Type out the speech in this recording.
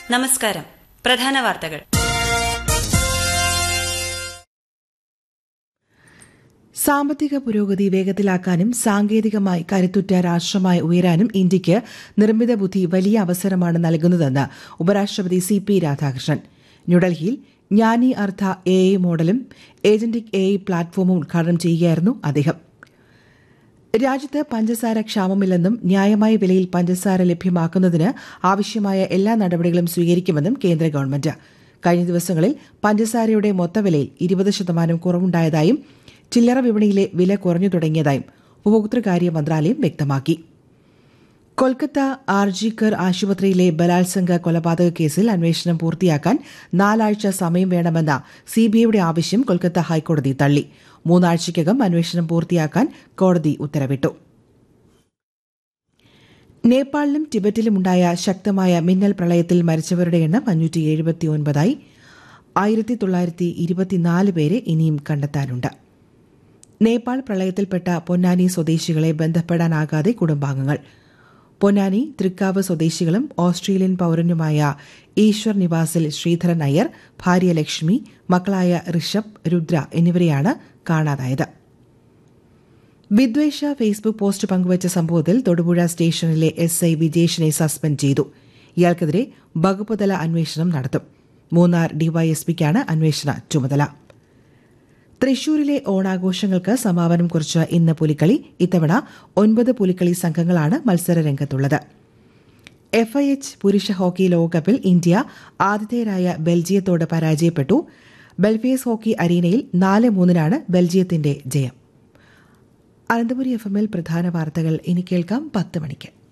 നമസ്കാരം പ്രധാന വാർത്തകൾ സാമ്പത്തിക പുരോഗതി വേഗത്തിലാക്കാനും സാങ്കേതികമായി കരുത്തുറ്റ രാഷ്ട്രമായി ഉയരാനും ഇന്ത്യയ്ക്ക് നിർമ്മിത ബുദ്ധി വലിയ അവസരമാണ് നൽകുന്നതെന്ന് ഉപരാഷ്ട്രപതി സി പി രാധാകൃഷ്ണൻ ന്യൂഡൽഹിയിൽ ജ്ഞാനി അർത്ഥ എ ഐ മോഡലും ഏജന്റിക് എ ഐ പ്ലാറ്റ്ഫോമും ഉദ്ഘാടനം ചെയ്യുകയായിരുന്നു അദ്ദേഹം രാജ്യത്ത് പഞ്ചസാര ക്ഷാമമില്ലെന്നും ന്യായമായ വിലയിൽ പഞ്ചസാര ലഭ്യമാക്കുന്നതിന് ആവശ്യമായ എല്ലാ നടപടികളും സ്വീകരിക്കുമെന്നും കേന്ദ്ര ഗവൺമെന്റ് കഴിഞ്ഞ ദിവസങ്ങളിൽ പഞ്ചസാരയുടെ മൊത്തവിലയിൽ ഇരുപത് ശതമാനം കുറവുണ്ടായതായും ചില്ലറ വിപണിയിലെ വില കുറഞ്ഞു തുടങ്ങിയതായും ഉപഭോക്തൃകാര്യ മന്ത്രാലയം വ്യക്തമാക്കി കൊൽക്കത്ത ആർജിക്കർ ആശുപത്രിയിലെ ബലാത്സംഗ കൊലപാതക കേസിൽ അന്വേഷണം പൂർത്തിയാക്കാൻ നാലാഴ്ച സമയം വേണമെന്ന സിബിഐയുടെ ആവശ്യം കൊൽക്കത്ത ഹൈക്കോടതി തള്ളി മൂന്നാഴ്ചയ്ക്കകം അന്വേഷണം പൂർത്തിയാക്കാൻ കോടതി ഉത്തരവിട്ടു നേപ്പാളിലും ടിബറ്റിലുമുണ്ടായ ശക്തമായ മിന്നൽ പ്രളയത്തിൽ മരിച്ചവരുടെ എണ്ണം അഞ്ഞൂറ്റി എഴുപത്തിയൊൻപതായി ആയിരത്തി തൊള്ളായിരത്തി ഇരുപത്തിനാല് പേരെ ഇനിയും കണ്ടെത്താനുണ്ട് നേപ്പാൾ പ്രളയത്തിൽപ്പെട്ട പൊന്നാനി സ്വദേശികളെ ബന്ധപ്പെടാനാകാതെ കുടുംബാംഗങ്ങൾ പൊന്നാനി തൃക്കാവ് സ്വദേശികളും ഓസ്ട്രേലിയൻ പൌരനുമായ ഈശ്വർ നിവാസിൽ ശ്രീധരൻ അയ്യർ ഭാര്യ ലക്ഷ്മി മക്കളായ ഋഷഭ് രുദ്ര എന്നിവരെയാണ് കാണാതായത് വിദ്വേഷ ഫേസ്ബുക്ക് പോസ്റ്റ് പങ്കുവച്ച സംഭവത്തിൽ തൊടുപുഴ സ്റ്റേഷനിലെ എസ് ഐ വിജേഷിനെ സസ്പെൻഡ് ചെയ്തു ഇയാൾക്കെതിരെ വകുപ്പുതല അന്വേഷണം നടത്തും മൂന്നാർ ഡിവൈഎസ്പിക്കാണ് അന്വേഷണ ചുമതല തൃശൂരിലെ ഓണാഘോഷങ്ങൾക്ക് സമാപനം കുറിച്ച് ഇന്ന് പുലിക്കളി ഇത്തവണ ഒൻപത് പുലിക്കളി സംഘങ്ങളാണ് മത്സര രംഗത്തുള്ളത് എഫ്ഐഎച്ച് പുരുഷ ഹോക്കി ലോകകപ്പിൽ ഇന്ത്യ ആതിഥേയരായ ബെൽജിയത്തോട് പരാജയപ്പെട്ടു ബെൽഫിയസ് ഹോക്കി അരീനയിൽ നാല് മൂന്നിനാണ് ബെൽജിയത്തിന്റെ ജയം അനന്തപുരി എഫ് എമ്മിൽ പ്രധാന വാർത്തകൾ ഇനി കേൾക്കാം പത്ത് മണിക്ക്